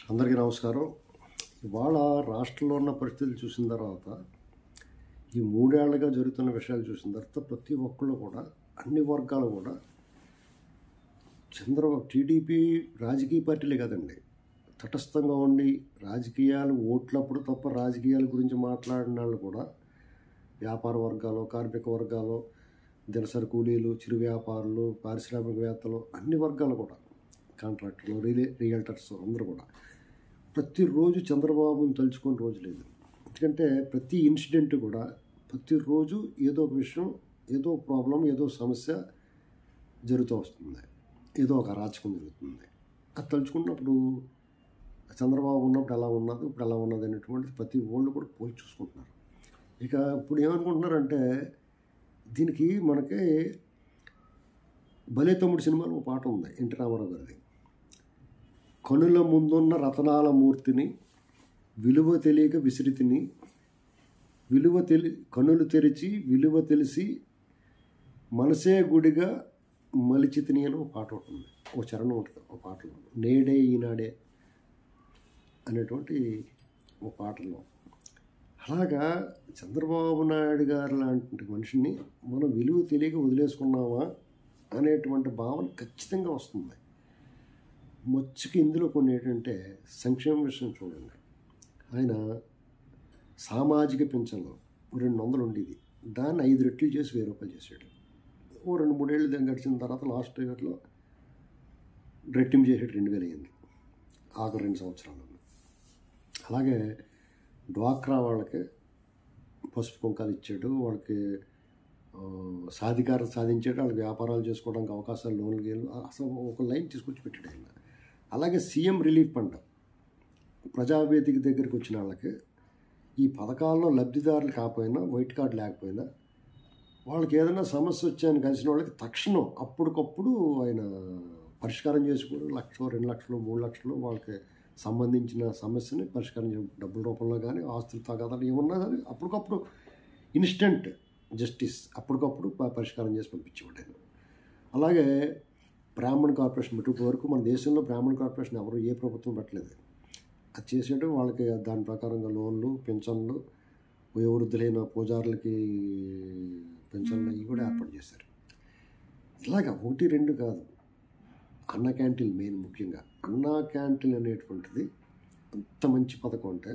అందరికీ నమస్కారం ఇవాళ రాష్ట్రంలో ఉన్న పరిస్థితులు చూసిన తర్వాత ఈ మూడేళ్లుగా జరుగుతున్న విషయాలు చూసిన తర్వాత ప్రతి ఒక్కళ్ళు కూడా అన్ని వర్గాలు కూడా చంద్రబాబు టీడీపీ రాజకీయ పార్టీలే కదండి తటస్థంగా ఉండి రాజకీయాలు ఓట్లప్పుడు తప్ప రాజకీయాల గురించి మాట్లాడిన వాళ్ళు కూడా వ్యాపార వర్గాలు కార్మిక వర్గాలు దినసరి కూలీలు చిరు వ్యాపారులు పారిశ్రామికవేత్తలు అన్ని వర్గాలు కూడా కాంట్రాక్టర్లు రియల్ రియల్టర్స్ అందరూ కూడా ప్రతిరోజు చంద్రబాబుని తలుచుకునే రోజు లేదు ఎందుకంటే ప్రతి ఇన్సిడెంట్ కూడా ప్రతిరోజు ఏదో ఒక విషయం ఏదో ప్రాబ్లం ఏదో సమస్య జరుగుతూ వస్తుంది ఏదో ఒక అరాచకం జరుగుతుంది అది తలుచుకున్నప్పుడు చంద్రబాబు ఉన్నప్పుడు ఎలా ఉన్నది ఇప్పుడు ఎలా ఉన్నది అనేటువంటిది ప్రతి ఓళ్ళు కూడా పోయి చూసుకుంటున్నారు ఇక ఇప్పుడు ఏమనుకుంటున్నారంటే దీనికి మనకి భలే తమ్ముడు సినిమాలో ఒక పాట ఉంది ఎన్టీ రామారావు గారిది కనుల ముందున్న రతనాల మూర్తిని విలువ తెలియక విసిరితిని విలువ తెలి కనులు తెరిచి విలువ తెలిసి మనసే గుడిగా మలిచితిని అని ఒక పాట ఒకటి ఉంది ఒక చరణం ఉంటుంది ఒక పాటలో నేడే ఈనాడే అనేటువంటి ఒక పాటలో అలాగా చంద్రబాబు నాయుడు గారు లాంటి మనిషిని మనం విలువ తెలియక వదిలేసుకున్నామా అనేటువంటి భావన ఖచ్చితంగా వస్తుంది మొచ్చుకి ఇందులో కొన్ని ఏంటంటే సంక్షేమ విషయం చూడండి ఆయన సామాజిక పింఛన్లు రెండు వందలు ఉండేది దాన్ని ఐదు రెట్లు చేసి వెయ్యి రూపాయలు చేసాడు ఓ రెండు మూడేళ్ళు దాన్ని గడిచిన తర్వాత లాస్ట్ ఇయర్లో రెట్టింపు చేసాడు రెండు వేలు అయింది ఆఖరి రెండు సంవత్సరాలు అలాగే డ్వాక్రా వాళ్ళకి పసుపు కుంకాలు ఇచ్చాడు వాళ్ళకి ఆ, సాధికారత సాధించాడు వాళ్ళకి వ్యాపారాలు చేసుకోవడానికి అవకాశాలు లోన్లు గేలు అసలు ఒక లైన్ తీసుకొచ్చి పెట్టాడు ఆయన అలాగే సీఎం రిలీఫ్ ఫండ్ ప్రజావేదిక దగ్గరికి వచ్చిన వాళ్ళకి ఈ పథకాల్లో లబ్ధిదారులు కాకపోయినా వైట్ కార్డు లేకపోయినా వాళ్ళకి ఏదైనా సమస్య వచ్చాయని కలిసిన వాళ్ళకి తక్షణం అప్పటికప్పుడు ఆయన పరిష్కారం చేసుకోవడం లక్ష రెండు లక్షలు మూడు లక్షలు వాళ్ళకి సంబంధించిన సమస్యని పరిష్కారం చే డబ్బుల రూపంలో కానీ ఆస్తులు తగాదాలు ఏమన్నా కానీ అప్పటికప్పుడు ఇన్స్టెంట్ జస్టిస్ అప్పటికప్పుడు ప- పరిష్కారం చేసి పంపించేవాడు ఆయన అలాగే బ్రాహ్మణ్ కార్పొరేషన్ పెట్టే వరకు మన దేశంలో బ్రాహ్మణ్ కార్పొరేషన్ ఎవరు ఏ ప్రభుత్వం పెట్టలేదు అది చేసేటు వాళ్ళకి దాని ప్రకారంగా లోన్లు పెన్షన్లు వయోవృద్ధులైన పూజారులకి పెన్షన్లు ఇవి కూడా ఏర్పాటు చేశారు ఇలాగ ఒకటి రెండు కాదు అన్న క్యాంటీన్ మెయిన్ ముఖ్యంగా అన్న క్యాంటీన్ అనేటువంటిది అంత మంచి పథకం అంటే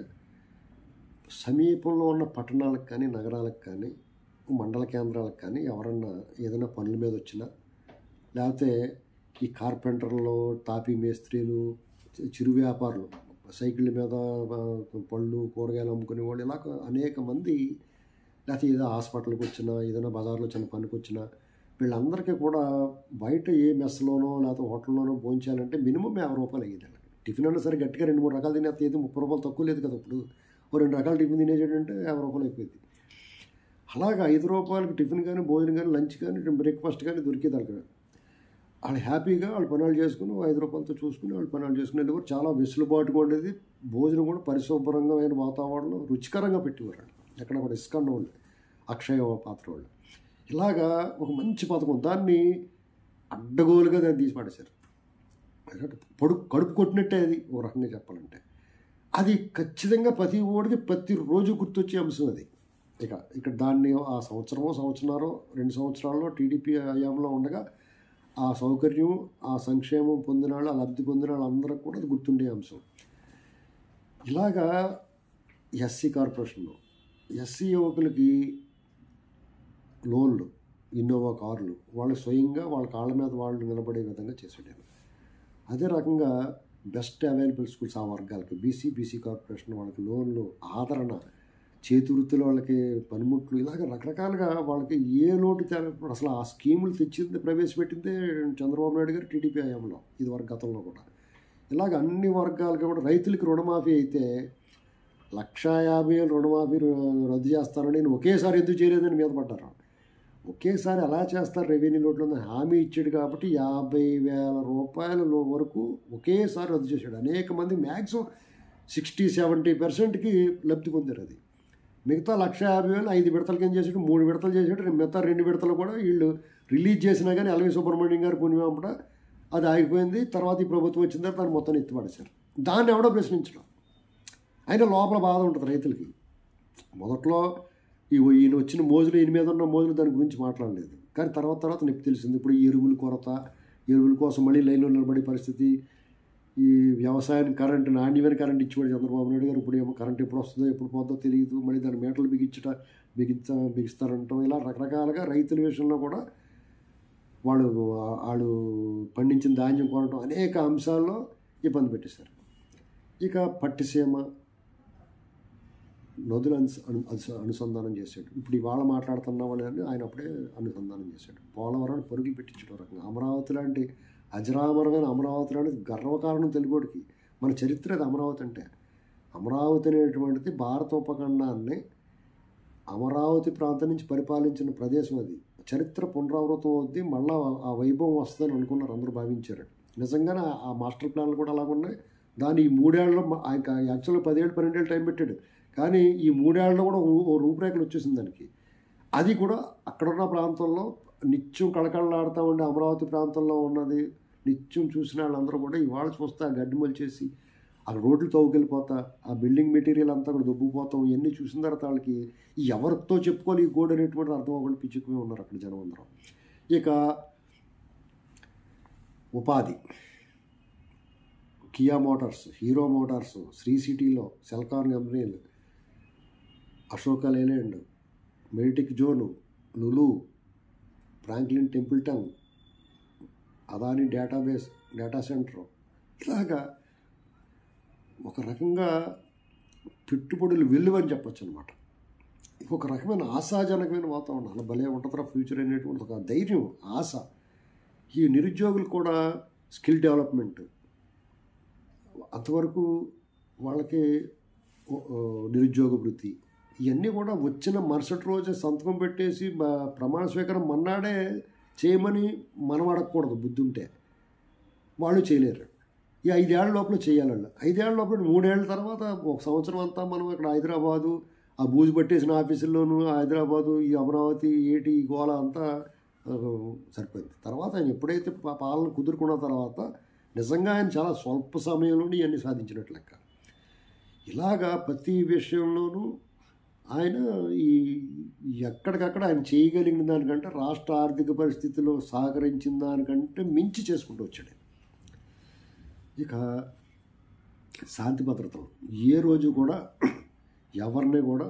సమీపంలో ఉన్న పట్టణాలకు కానీ నగరాలకు కానీ మండల కేంద్రాలకు కానీ ఎవరన్నా ఏదైనా పనుల మీద వచ్చినా లేకపోతే ఈ కార్పెంటర్లు తాపీ మేస్త్రీలు చి- చిరు వ్యాపారులు సైకిళ్ళ మీద ఆ, పళ్ళు కూరగాయలు అమ్ముకునే వాళ్ళు ఇలా అనేక మంది లేకపోతే ఏదో హాస్పిటల్కి వచ్చినా ఏదైనా బజార్లో చిన్న పనికి వచ్చినా వీళ్ళందరికీ కూడా బయట ఏ మెస్లోనో లేకపోతే హోటల్లోనో భోంచాలంటే మినిమం యాభై రూపాయలు అయ్యేది వాళ్ళకి టిఫిన్ అన్నా సరే గట్టిగా రెండు మూడు రకాలు తినేస్తే ఏదో ముప్పై రూపాయలు తక్కువ లేదు కదా ఇప్పుడు ఓ రెండు రకాల టిఫిన్ తినేసేటంటే యాభై రూపాయలు అయిపోయింది అలాగా ఐదు రూపాయలకి టిఫిన్ కానీ భోజనం కానీ లంచ్ కానీ బ్రేక్ఫాస్ట్ కానీ దొరికేది అక్కడ వాళ్ళు హ్యాపీగా వాళ్ళు పనులు చేసుకుని ఓ ఐదు రూపాయలతో చూసుకుని వాళ్ళు పనులు చేసుకుని వెళ్ళేవారు చాలా వెసులుబాటుగా ఉండేది భోజనం కూడా పరిశుభ్రంగా వాతావరణం రుచికరంగా పెట్టేవారు వాళ్ళు. ఎక్కడ కూడా ఇసుకన్న వాళ్ళు అక్షయ పాత్ర వాళ్ళు ఇలాగా ఒక మంచి పథకం దాన్ని అడ్డగోలుగా దాన్ని తీసి పడేశారు అంటే పొడుపు కడుపు కొట్టినట్టే అది ఓ రకంగా చెప్పాలంటే అది ఖచ్చితంగా ప్రతి ఓడికి ప్రతిరోజు గుర్తొచ్చే అంశం అది ఇక ఇక్కడ దాన్ని ఆ సంవత్సరమో సంవత్సరాలు రెండు సంవత్సరాల్లో టీడీపీ హయాంలో ఉండగా ఆ సౌకర్యం ఆ సంక్షేమం పొందిన వాళ్ళు ఆ లబ్ధి పొందిన వాళ్ళందరికీ కూడా అది గుర్తుండే అంశం ఇలాగా ఎస్సీ కార్పొరేషన్లో ఎస్సీ యువకులకి లోన్లు ఇన్నోవా కార్లు వాళ్ళు స్వయంగా వాళ్ళ కాళ్ళ మీద వాళ్ళు నిలబడే విధంగా చేసాడు అదే రకంగా బెస్ట్ అవైలబుల్ స్కూల్స్ ఆ వర్గాలకి బీసీ బీసీ కార్పొరేషన్ వాళ్ళకి లోన్లు ఆదరణ చేతి వృత్తుల వాళ్ళకి పనిముట్లు ఇలాగ రకరకాలుగా వాళ్ళకి ఏ లోటు తేలప్పుడు అసలు ఆ స్కీములు తెచ్చింది ప్రవేశపెట్టిందే చంద్రబాబు నాయుడు గారు టీడీపీ హయాంలో ఇది వరకు గతంలో కూడా ఇలాగ అన్ని వర్గాలకి కూడా రైతులకి రుణమాఫీ అయితే లక్షా యాభై వేలు రుణమాఫీ రు- రద్దు చేస్తానని నేను ఒకేసారి ఎందుకు చేయలేదని మీద పడ్డారు ఒకేసారి ఎలా చేస్తారు రెవెన్యూ లోట్లో హామీ ఇచ్చాడు కాబట్టి యాభై వేల రూపాయల లో- వరకు ఒకేసారి రద్దు చేశాడు అనేక మంది మ్యాక్సిమం సిక్స్టీ సెవెంటీ పర్సెంట్కి లబ్ధి పొందారు అది మిగతా లక్ష యాభై వేలు ఐదు విడతల కింద చేసాడు మూడు విడతలు చేసాడు మిగతా రెండు విడతలు కూడా వీళ్ళు రిలీజ్ చేసినా కానీ ఎల్వి సుబ్రహ్మణ్యం గారు పుణ్యమాపడ అది ఆగిపోయింది తర్వాత ఈ ప్రభుత్వం వచ్చిన తర్వాత దాన్ని మొత్తం ఎత్తిపడేశారు దాన్ని ఎవడో ప్రశ్నించడం అయినా లోపల బాధ ఉంటుంది రైతులకి మొదట్లో ఈ ఈయన వచ్చిన మోజులు ఈయన మీద ఉన్న మోజులు దాని గురించి మాట్లాడలేదు కానీ తర్వాత తర్వాత నొప్పి తెలిసింది ఇప్పుడు ఈ ఎరువుల కొరత ఎరువుల కోసం మళ్ళీ లైన్లో నిలబడే పరిస్థితి ఈ వ్యవసాయానికి కరెంటు నాణ్యమైన కరెంట్ ఇచ్చేవాడు చంద్రబాబు నాయుడు గారు ఇప్పుడు ఏమో కరెంట్ ఎప్పుడు వస్తుందో ఎప్పుడు పోతుందో తెలియదు మళ్ళీ దాని మేటలు బిగించట బిగించ బిగిస్తారంటాం ఇలా రకరకాలుగా రైతుల విషయంలో కూడా వాళ్ళు వాళ్ళు పండించిన ధాన్యం కొనడం అనేక అంశాల్లో ఇబ్బంది పెట్టేశారు ఇక పట్టిసీమ నదులు అనుస అను- అనుస- అనుసంధానం చేశాడు ఇప్పుడు ఇవాళ మాట్లాడుతున్న వాళ్ళని ఆయన అప్పుడే అనుసంధానం చేశాడు పోలవరం పరుగులు పెట్టించడం రకంగా అమరావతి లాంటి అజరామరమైన అమరావతి లాంటి గర్వకారణం తెలుగుడికి మన చరిత్ర అది అమరావతి అంటే అమరావతి అనేటువంటిది భారత ఉపఖండాన్ని అమరావతి ప్రాంతం నుంచి పరిపాలించిన ప్రదేశం అది చరిత్ర పునరావృతం అవుద్ది మళ్ళా ఆ వైభవం వస్తుందని అనుకున్నారు అందరూ భావించారు నిజంగానే ఆ- ఆ మాస్టర్ ప్లాన్లు కూడా అలాగున్నాయి దాని ఈ మూడేళ్ళలో మ- ఆయన యాక్చువల్గా పదిహేడు పన్నెండేళ్ళు టైం పెట్టాడు కానీ ఈ మూడేళ్లలో కూడా ఓ- ఓ రూపురేఖలు వచ్చేసింది దానికి అది కూడా అక్కడున్న ప్రాంతంలో నిత్యం కళకళలాడుతూ ఉండే అమరావతి ప్రాంతంలో ఉన్నది నిత్యం చూసిన వాళ్ళందరూ కూడా ఇవాళ చూస్తే ఆ గడ్డి మొలిచేసి అక్కడ రోడ్లు తవ్వుకెళ్ళిపోతా ఆ బిల్డింగ్ మెటీరియల్ అంతా కూడా దొబ్బుకుపోతాం ఇవన్నీ చూసిన తర్వాత వాళ్ళకి ఈ ఎవరితో చెప్పుకోవాలి ఈ గోడ అనేటువంటి అర్థం అవ్వకుండా పిచ్చుకుపోయి ఉన్నారు అక్కడ జనం అందరం ఇక ఉపాధి Kia Motors Hero Motors Sri సిటీలో సెల్కాన్ కంపెనీలు Ashok Leyland medtech zone Lulu Franklin Templeton Adani database data centre ఇలాగా ఒక రకంగా పెట్టుబడులు వెల్లువని చెప్పొచ్చు అనమాట ఒక రకమైన ఆశాజనకమైన వాతావరణం అలా భలే ఉంటుందిరా ఫ్యూచర్ అనేటువంటి ఒక ధైర్యం ఆశ ఈ నిరుద్యోగులు కూడా స్కిల్ డెవలప్మెంట్ అంతవరకు వాళ్ళకి ఓ- ఓ నిరుద్యోగ వృత్తి ఇవన్నీ కూడా వచ్చిన మరుసటి రోజే సంతకం పెట్టేసి బ- ప్రమాణ స్వీకారం మన్నాడే చేయమని మనం అడగకూడదు బుద్ధి ఉంటే వాళ్ళు చేయలేరు ఈ ఐదేళ్ల లోపల చేయాలి వాళ్ళు ఐదేళ్ల లోపల మూడేళ్ల తర్వాత ఒక సంవత్సరం అంతా మనం ఇక్కడ హైదరాబాదు ఆ బూజు పట్టేసిన ఆఫీసుల్లోనూ హైదరాబాదు ఈ అమరావతి ఏటి ఈ గోళ అంతా ఆ, సరిపోయింది తర్వాత ఆయన ఎప్పుడైతే పా- పాలన కుదురుకున్న తర్వాత నిజంగా ఆయన చాలా స్వల్ప సమయంలోనే ఇవన్నీ సాధించినట్లు లెక్క ఇలాగా ప్రతి విషయంలోనూ ఆయన ఈ ఎక్కడికక్కడ ఆయన చేయగలిగిన దానికంటే రాష్ట్ర ఆర్థిక పరిస్థితిలో సహకరించిన దానికంటే మించి చేసుకుంటూ వచ్చాడు ఇక శాంతి భద్రతలు ఏ రోజు కూడా ఎవరిని కూడా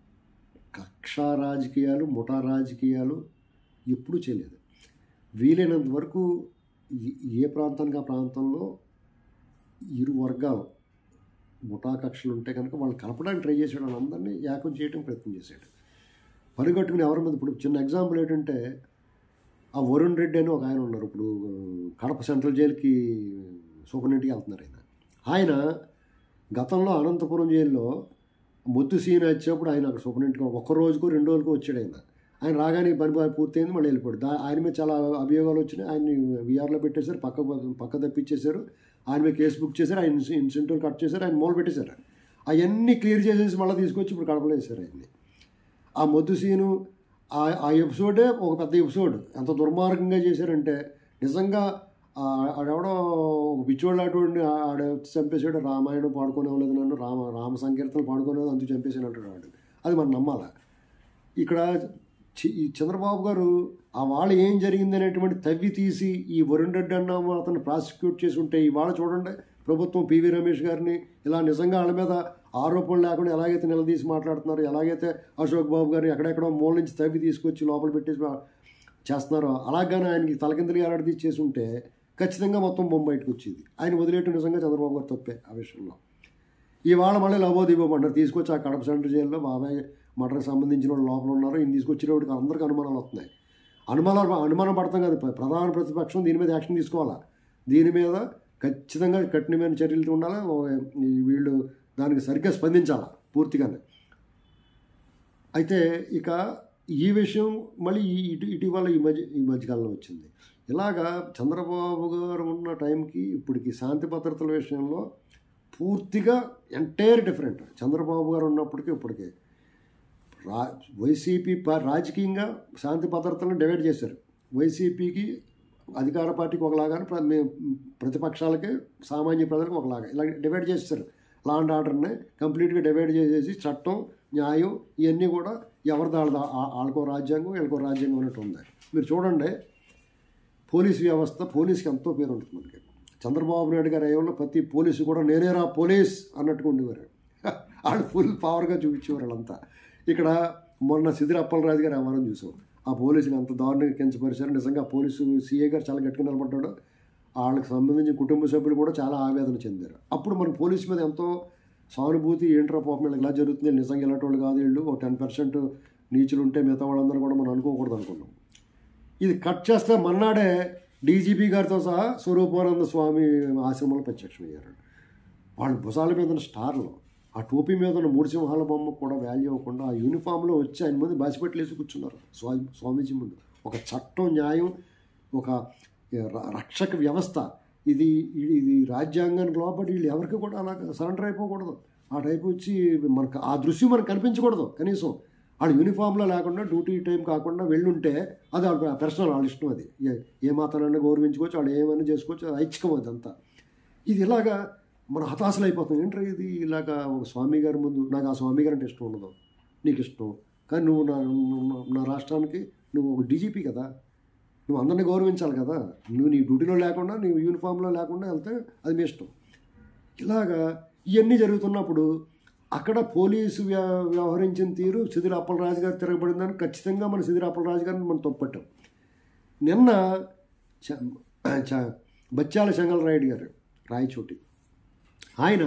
కక్షా రాజకీయాలు ముఠా రాజకీయాలు ఎప్పుడూ చేయలేదు వీలైనంత వరకు ఈ- ఏ ప్రాంతానికి ఆ ప్రాంతంలో ఇరు వర్గాలు ముఠా కక్షలు ఉంటే కనుక వాళ్ళు కలపడానికి ట్రై చేసాడు వాళ్ళందరినీ ఏకం చేయడం ప్రయత్నం చేశాడు పనిగట్టుకుని ఎవరి మీద ఇప్పుడు చిన్న ఎగ్జాంపుల్ ఏంటంటే ఆ వరుణ్ రెడ్డి అని ఒక ఆయన ఉన్నారు ఇప్పుడు కడప సెంట్రల్ జైలుకి సూపరింటెండెంట్కి వెళ్తున్నారు ఆయన ఆయన గతంలో అనంతపురం జైల్లో మొత్తు సీన్ వచ్చేప్పుడు ఆయన అక్కడ సూపరింటెండెంట్గా ఒక్క రోజుకు రెండు రోజులకు వచ్చాడు ఆయన ఆయన రాగానే పని బాగా పూర్తయింది మళ్ళీ వెళ్ళిపోయాడు దా ఆయన మీద చాలా అభియోగాలు వచ్చినాయి ఆయన్ని వీఆర్లో పెట్టేశారు పక్క పక్క తప్పించేశారు ఆయన మీద కేసు బుక్ చేశారు ఆయన ఇన్సెంటివ్ కట్ చేశారు ఆయన మూల పెట్టేశారు అవన్నీ క్లియర్ చేసేసి మళ్ళీ తీసుకొచ్చి ఇప్పుడు కడపలో వేశారు ఆయన్ని ఆ మొద్దు సీను ఆ ఆ ఎపిసోడే ఒక పెద్ద ఎపిసోడ్ ఎంత దుర్మార్గంగా చేశారంటే నిజంగా ఆ- ఆడెవడో ఒక పిచ్చోళ్ళు అటువంటి ఆడ వచ్చి చంపేసాడు రామాయణం పాడుకోనేవలేదు నన్ను రామ రామ సంకీర్తనలు పాడుకోలేదు అందుకు చంపేసాను అంటాడు వాడు అది మనం నమ్మాలా ఇక్కడ చి- ఈ చంద్రబాబు గారు ఆ వాళ్ళు ఏం జరిగింది అనేటువంటి తవ్వి తీసి ఈ వరుణ్ రెడ్డి అన్న అతను ప్రాసిక్యూట్ చేసి ఉంటే ఇవాళ చూడండి ప్రభుత్వం పివి రమేష్ గారిని ఇలా నిజంగా వాళ్ళ మీద ఆరోపణలు లేకుండా ఎలాగైతే నిలదీసి మాట్లాడుతున్నారు ఎలాగైతే అశోక్ బాబు గారిని ఎక్కడెక్కడో మూల నుంచి తవ్వి తీసుకొచ్చి లోపల పెట్టేసి మా- చేస్తున్నారో అలాగనే ఆయనకి తలకిందులు ఎలాడదీసి చేసి ఉంటే ఖచ్చితంగా మొత్తం బొమ్మ బయటకు వచ్చేది ఆయన వదిలేయటం నిజంగా చంద్రబాబు గారు తప్పే ఆ విషయంలో ఇవాళ మళ్ళీ లవోదీపమంటారు తీసుకొచ్చి ఆ కడప సెంటర్ జైల్లో బాబాయ్ మటర్కి సంబంధించిన వాళ్ళు లోపల ఉన్నారు ఈయన తీసుకొచ్చేటప్పటికి అందరికీ అనుమానాలు వస్తున్నాయి అనుమానాలు అనుమానం పడతాం కాదు ప్ర- ప్రధాన ప్రతిపక్షం దీని మీద యాక్షన్ తీసుకోవాలా దీని మీద ఖచ్చితంగా కఠినమైన చర్యలు ఉండాలి ఓ- ఈ వీళ్ళు దానికి సరిగ్గా స్పందించాలి పూర్తిగానే అయితే ఇక ఈ విషయం మళ్ళీ ఈ ఇటు ఇటీవల ఈ మధ్య ఈ మధ్యకాలంలో వచ్చింది ఇలాగా చంద్రబాబు గారు ఉన్న టైంకి ఇప్పటికి శాంతి భద్రతల విషయంలో పూర్తిగా ఎంటైర్ డిఫరెంట్ చంద్రబాబు గారు ఉన్నప్పటికీ ఇప్పటికే రా వైసీపీ ప- రాజకీయంగా శాంతి భద్రతలను డివైడ్ చేశారు వైసీపీకి అధికార పార్టీకి ఒకలాగా ప్ర- మే- ప్రతిపక్షాలకి సామాన్య ప్రజలకు ఒకలాగా ఇలా డివైడ్ చేస్తారు లా అండ్ ఆర్డర్ని కంప్లీట్గా డివైడ్ చేసేసి చట్టం న్యాయం ఇవన్నీ కూడా ఎవరిది వాళ్ళ వాళ్ళకో రాజ్యాంగం వీళ్ళకో రాజ్యాంగం అన్నట్టు ఉంది మీరు చూడండి పోలీస్ వ్యవస్థ పోలీస్కి ఎంతో పేరు ఉంటుంది మనకి చంద్రబాబు నాయుడు గారి అయ్యంలో ప్రతి పోలీసు కూడా నేనేరా పోలీస్ అన్నట్టుగా ఉండేవారు వాళ్ళు ఫుల్ పవర్గా చూపించేవారు వాళ్ళంతా ఇక్కడ మొన్న సిదిరి అప్పలరాజు గారు వ్యవహారం చూసాం ఆ పోలీసుని అంత దారుణంగా కించపరిచారు నిజంగా ఆ పోలీసు సీఏ గారు చాలా గట్టిగా నిలబడ్డాడు వాళ్ళకి సంబంధించిన కుటుంబ సభ్యులు కూడా చాలా ఆవేదన చెందారు అప్పుడు మన పోలీసు మీద ఎంతో సానుభూతి ఏంట్రా పాపం వీళ్ళకి ఇలా జరుగుతుంది వీళ్ళు నిజంగా ఇలాంటి వాళ్ళు కాదు వీళ్ళు ఒక టెన్ పర్సెంట్ నీచులు ఉంటే మిగతా వాళ్ళందరూ కూడా మనం అనుకోకూడదు అనుకున్నాం ఇది కట్ చేస్తే మన్నాడే డీజీపీ గారితో సహా స్వరూపానంద స్వామి ఆశ్రమంలో ప్రత్యక్షమయ్యారు వాళ్ళ భుజాల మీద ఉన్న స్టార్లు ఆ టోపీ మీద ఉన్న మూడు సింహాల బొమ్మ కూడా వాల్యూ అవ్వకుండా ఆ యూనిఫామ్లో వచ్చి ఆయన ముందు బాసిపెట్లు వేసి కూర్చున్నారు స్వామి స్వామీజీ ముందు ఒక చట్టం న్యాయం ఒక ర- రక్షక వ్యవస్థ ఇది ఇది ఇది రాజ్యాంగానికి లోపలి వీళ్ళు ఎవరికి కూడా అలా సరెండర్ అయిపోకూడదు ఆ టైప్ వచ్చి మనకు ఆ దృశ్యం మనకు కనిపించకూడదు కనీసం వాళ్ళు యూనిఫామ్లో లేకుండా డ్యూటీ టైం కాకుండా వెళ్ళుంటే అది వాళ్ళ పర్సనల్ వాళ్ళ ఇష్టం అది ఏ- ఏ మాత్రాన్ని గౌరవించుకోవచ్చు వాళ్ళు ఏమైనా చేసుకోవచ్చు అది ఐచ్ఛికం అదంతా ఇది ఇలాగా మన హతాశలు అయిపోతాం ఏంట్రా ఇది ఇలాగా ఒక స్వామి గారి ముందు నాకు ఆ స్వామి గారు అంటే ఇష్టం ఉండదు నీకు ఇష్టం కానీ నువ్వు నా నా- నా రాష్ట్రానికి నువ్వు ఒక డీజీపీ కదా నువ్వు అందరినీ గౌరవించాలి కదా నువ్వు నీ డ్యూటీలో లేకుండా నీ యూనిఫామ్లో లేకుండా వెళ్తే అది మీ ఇష్టం ఇలాగా ఇవన్నీ జరుగుతున్నప్పుడు అక్కడ పోలీసు వ్య వ్యవహరించిన తీరు సిదిరి అప్పలరాజు గారు తిరగబడిందని ఖచ్చితంగా మన సిదిరి అప్పలరాజు గారిని మనం తప్పట్టాం నిన్న చ- చ- బచ్చాల చెంగలరాయుడు గారు రాయచోటి ఆయన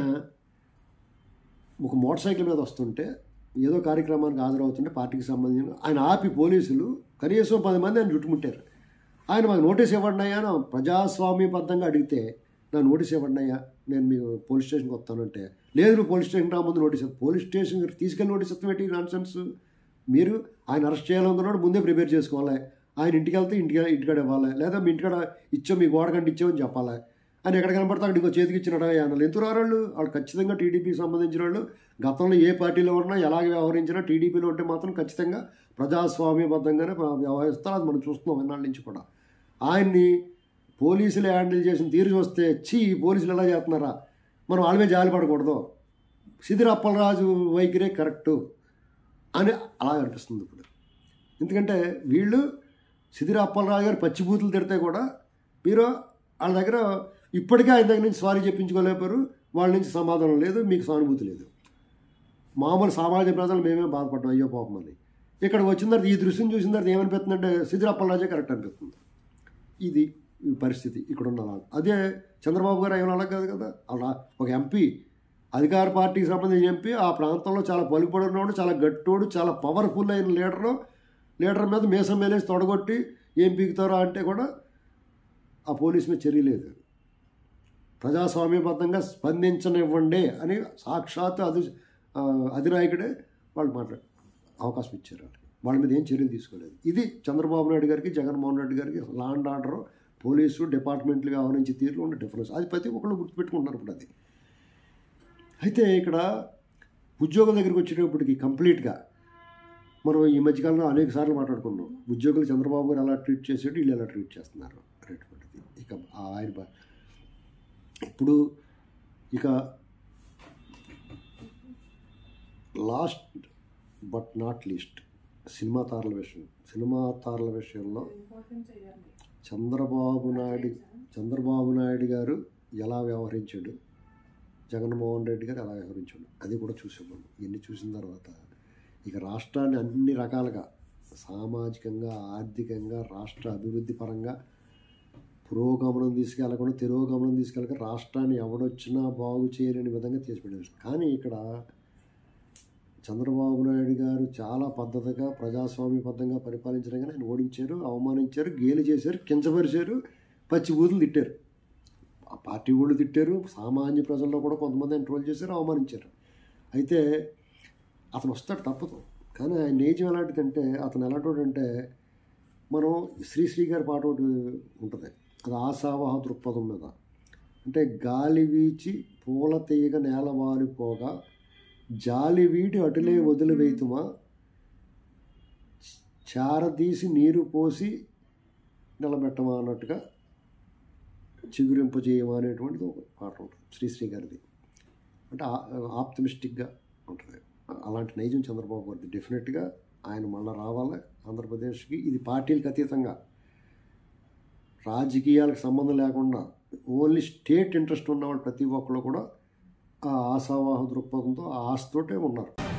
ఒక మోటార్ సైకిల్ మీద వస్తుంటే ఏదో కార్యక్రమానికి హాజరవుతుంటే పార్టీకి సంబంధించిన ఆయన ఆపి పోలీసులు కనీసం పది మంది ఆయన చుట్టుముట్టారు ఆయన మాకు నోటీస్ ఇవ్వండి అయ్యా అని ప్రజాస్వామ్యబద్ధంగా అడిగితే నా నోటీస్ ఇవ్వండి అయ్యా నేను మీ పోలీస్ స్టేషన్కి వస్తానంటే లేదు నువ్వు పోలీస్ స్టేషన్ రా ముందు నోటీస్ ఇవ్వు. పోలీస్ స్టేషన్ తీసుకెళ్ళి నోటీస్ ఇస్తాం ఏంటి నాన్ సెన్స్ మీరు ఆయన అరెస్ట్ చేయాలనుకున్నాడు ముందే ప్రిపేర్ చేసుకోవాలి ఆయన ఇంటికి వెళ్తే ఇంటికి ఇంటికాడ ఇవ్వాలి లేదా మీ ఇంటికాడ ఇచ్చాం మీ గోడ కంటే ఇచ్చామని చెప్పాలి ఆయన ఎక్కడ కనపడితే అక్కడ ఇంకో చేతికి ఇచ్చినట్టు అన్నారు ఎందుకు రారు వాళ్ళు వాళ్ళు ఖచ్చితంగా టీడీపీకి సంబంధించిన వాళ్ళు గతంలో ఏ పార్టీలో ఉన్నా ఎలాగ వ్యవహరించినా టీడీపీలో ఉంటే మాత్రం ఖచ్చితంగా ప్రజాస్వామ్యబద్ధంగానే వ్యవహరిస్తారు అది మనం చూస్తున్నాం ఎన్నాళ్ళ నుంచి కూడా ఆయన్ని పోలీసులు హ్యాండిల్ చేసిన తీరు చూస్తే చీ ఈ పోలీసులు ఎలా చేస్తున్నారా మనం వాళ్ళ మీద జాలి పడకూడదు సిదిరి అప్పలరాజు వైఖరే కరెక్టు అని అలా అనిపిస్తుంది ఇప్పుడు ఎందుకంటే వీళ్ళు సిదిరి అప్పలరాజు గారు పచ్చిబూతులు తిడితే కూడా మీరు వాళ్ళ దగ్గర ఇప్పటికే ఆయన దగ్గర నుంచి సారీ చెప్పించుకోలేపారు వాళ్ళ నుంచి సమాధానం లేదు మీకు సానుభూతి లేదు మామూలు సామాజిక ప్రజలు మేమే బాధపడ్డాం అయ్యో పాపం అని ఇక్కడ వచ్చిన తర్వాత ఈ దృశ్యం చూసిన తర్వాత ఏమనిపిస్తుందంటే సిదిరి అప్పలరాజే కరెక్ట్ అనిపిస్తుంది ఇది ఈ పరిస్థితి ఇక్కడ ఉన్న అలా అదే చంద్రబాబు గారు ఏమైనా అలా కాదు కదా అలా ఒక ఎంపీ అధికార పార్టీకి సంబంధించిన ఎంపీ ఆ ప్రాంతంలో చాలా పలుకుబడి ఉన్నవాడు చాలా గట్టోడు చాలా పవర్ఫుల్ అయిన లీడరు లీడర్ మీద మీసం మేలేసి తొడగొట్టి ఏం పీకుతారో అంటే కూడా ఆ పోలీస్ మీద చర్య లేదు ప్రజాస్వామ్యబద్ధంగా స్పందించనివ్వండి అని సాక్షాత్ అధి ఆ, అధినాయకుడే వాళ్ళు మాట్లాడు అవకాశం ఇచ్చారు వాళ్ళకి వాళ్ళ మీద ఏం చర్యలు తీసుకోలేదు ఇది చంద్రబాబు నాయుడు గారికి జగన్మోహన్ రెడ్డి గారికి లా అండ్ ఆర్డర్ పోలీసు డిపార్ట్మెంట్లు వ్యవహరించే తీరులో ఉన్న డిఫరెన్స్ అది ప్రతి ఒక్కళ్ళు గుర్తుపెట్టుకుంటున్నారు ఇప్పుడు అది అయితే ఇక్కడ ఉద్యోగుల దగ్గరికి వచ్చేటప్పటికి కంప్లీట్గా మనం ఈ మధ్యకాలంలో అనేక సార్లు మాట్లాడుకున్నాం ఉద్యోగులు చంద్రబాబు గారు ఎలా ట్రీట్ చేసేటి వీళ్ళు ఎలా ట్రీట్ చేస్తున్నారు అనేటువంటిది ఇక ఆ ఆయన బ- ఇప్పుడు ఇక లాస్ట్ బట్ నాట్ లీస్ట్ సినిమా తారల విషయం సినిమా తారల విషయంలో చంద్రబాబు నాయుడు చంద్రబాబు నాయుడు గారు ఎలా వ్యవహరించాడు జగన్మోహన్ రెడ్డి గారు ఎలా వ్యవహరించాడు అది కూడా చూసాం మనం ఇవన్నీ చూసిన తర్వాత ఇక రాష్ట్రాన్ని అన్ని రకాలుగా సామాజికంగా ఆర్థికంగా రాష్ట్ర అభివృద్ధి పరంగా పురోగమనం తీసుకెళ్ళకుండా తిరోగమనం తీసుకెళ్ళక రాష్ట్రాన్ని ఎవడొచ్చినా బాగు చేయలేని విధంగా తీసిపెట్టారు కానీ ఇక్కడ చంద్రబాబు నాయుడు గారు చాలా పద్ధతిగా ప్రజాస్వామ్యబద్ధంగా పరిపాలించడం ఆయన ఓడించారు అవమానించారు గేలి చేశారు కించపరిచారు పచ్చి బూతులు తిట్టారు ఆ పార్టీ వాళ్ళు తిట్టారు సామాన్య ప్రజల్లో కూడా కొంతమంది ఆయన ట్రోల్ చేశారు అవమానించారు అయితే అతను వస్తాడు తప్పదు కానీ ఆయన నేజం ఎలాంటిదంటే అతను ఎలాంటి మనం శ్రీశ్రీ గారి పాట ఒకటి ఉంటుంది అది ఆశావహ దృక్పథం మీద అంటే గాలి వీచి పూల తీగ నేల వాలిపోగా జాలి వీటి అటులే వదిలివేతుమా చారదీసి నీరు పోసి నిలబెట్టమా అన్నట్టుగా చిగురింప చేయమా అనేటువంటిది ఒక పాట ఉంటుంది శ్రీశ్రీ గారిది అంటే ఆప్టమిస్టిక్గా ఉంటుంది అలాంటి నైజం చంద్రబాబు గారిది డెఫినెట్గా ఆయన మళ్ళీ రావాలి ఆంధ్రప్రదేశ్కి ఇది పార్టీలకు అతీతంగా రాజకీయాలకు సంబంధం లేకుండా ఓన్లీ స్టేట్ ఇంట్రెస్ట్ ఉన్నవాళ్ళు ప్రతి ఒక్కళ్ళు కూడా ఆ ఆశావాహ దృక్పథంతో ఆ ఆశతోటే ఉన్నారు